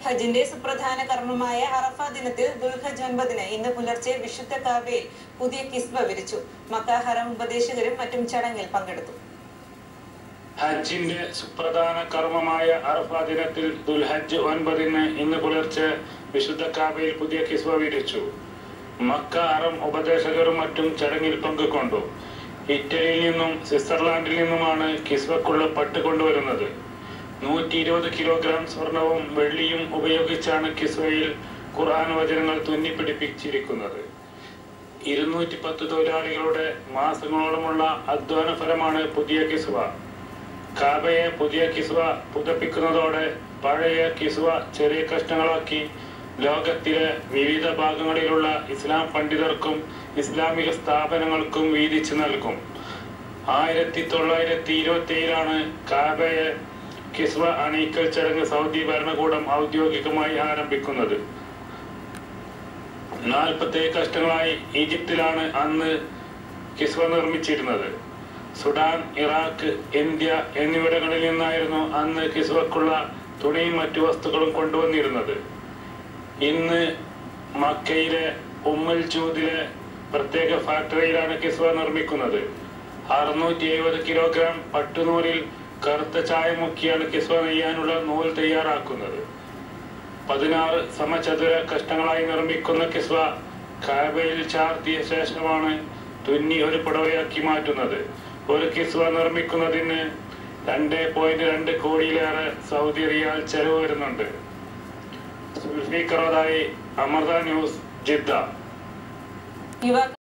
ഹജ്ജിന്റെ സുപ്രധാന കർമ്മമായ അറഫ ദിനത്തിൽ ദുൽഹജ് ഒൻപതിന് ഇന്ന് പുലർച്ചെ വിശുദ്ധ കാബയിൽ പുതിയ കിസ്ബ വിരിച്ചു മക്ക ഹറം ഉപദേശകരും മറ്റും ചടങ്ങിൽ പങ്കെടുത്തു ഹജ്ജിന്റെ സുപ്രധാന കർമ്മമായ അറഫ ദിനത്തിൽ ദുൽഹജ്ജ് ഒൻപതിന് ഇന്ന് പുലർച്ചെ വിശുദ്ധ കാബയിൽ പുതിയ കിസ്വ വിരിച്ചു മക്ക അറം ഉപദേശകരും മറ്റും ചടങ്ങിൽ പങ്കുകൊണ്ടു ഇറ്റലിയിൽ നിന്നും സ്വിറ്റ്സർലാൻഡിൽ നിന്നുമാണ് കിസ്വക്കുള്ള പട്ട് കൊണ്ടുവരുന്നത് നൂറ്റി ഇരുപത് കിലോഗ്രാം സ്വർണവും വെള്ളിയും ഉപയോഗിച്ചാണ് കിസ്വയിൽ ഖുർആൻ വചനങ്ങൾ തുന്നിപ്പിടിപ്പിച്ചിരിക്കുന്നത് ഇരുന്നൂറ്റി പത്ത് തൊഴിലാളികളുടെ മാസങ്ങളോളമുള്ള അധ്വാന ഫലമാണ് പുതിയ കിസ്വ കാബയെ പുതിയ കിസ്വ പുതപ്പിക്കുന്നതോടെ പഴയ കിസ്വ ചെറിയ കഷ്ണങ്ങളാക്കി ലോകത്തിലെ വിവിധ ഭാഗങ്ങളിലുള്ള ഇസ്ലാം പണ്ഡിതർക്കും ഇസ്ലാമിക സ്ഥാപനങ്ങൾക്കും വീതിച്ചു നൽകും ആയിരത്തി തൊള്ളായിരത്തി ഇരുപത്തി ഏഴിലാണ് കാബയെ കിസ്വ അണീക്കൽ ചടങ്ങ് സൗദി ഭരണകൂടം ഔദ്യോഗികമായി ആരംഭിക്കുന്നത് നാൽപ്പത്തേഴ് കഷ്ടങ്ങളായി ഈജിപ്തിലാണ് അന്ന് കിസ്വ നിർമ്മിച്ചിരുന്നത് സുഡാൻ ഇറാഖ് ഇന്ത്യ എന്നിവിടങ്ങളിൽ നിന്നായിരുന്നു അന്ന് കിസ്വക്കുള്ള തുണിയും മറ്റു വസ്തുക്കളും കൊണ്ടുവന്നിരുന്നത് ഇന്ന് മക്കയിലെ ഉമ്മൽ ചൂദിലെ പ്രത്യേക ഫാക്ടറിയിലാണ് കിസ്വ നിർമ്മിക്കുന്നത് അറുന്നൂറ്റി എഴുപത് കിലോഗ്രാം പട്ടുനൂലിൽ കറുത്ത ചായ മുക്കിയാണ് കിസ്വ നെയ്യാനുള്ള നൂൽ തയ്യാറാക്കുന്നത് പതിനാറ് സമചതുര കഷ്ണങ്ങളായി നിർമ്മിക്കുന്ന കിസ്വ കാബയിൽ ചാർത്തിയ ശേഷമാണ് തുന്നി ഒരു പുടവയാക്കി മാറ്റുന്നത് ഒരു കിസ്വ നിർമ്മിക്കുന്നതിന് രണ്ട് പോയിന്റ് രണ്ട് കോടിയിലേറെ സൗദി റിയാൽ ചെലവ് വരുന്നുണ്ട് സുൽഫിക്കറോതായി അമൃത ന്യൂസ് ജിദ്ദ യുവാക്കൾ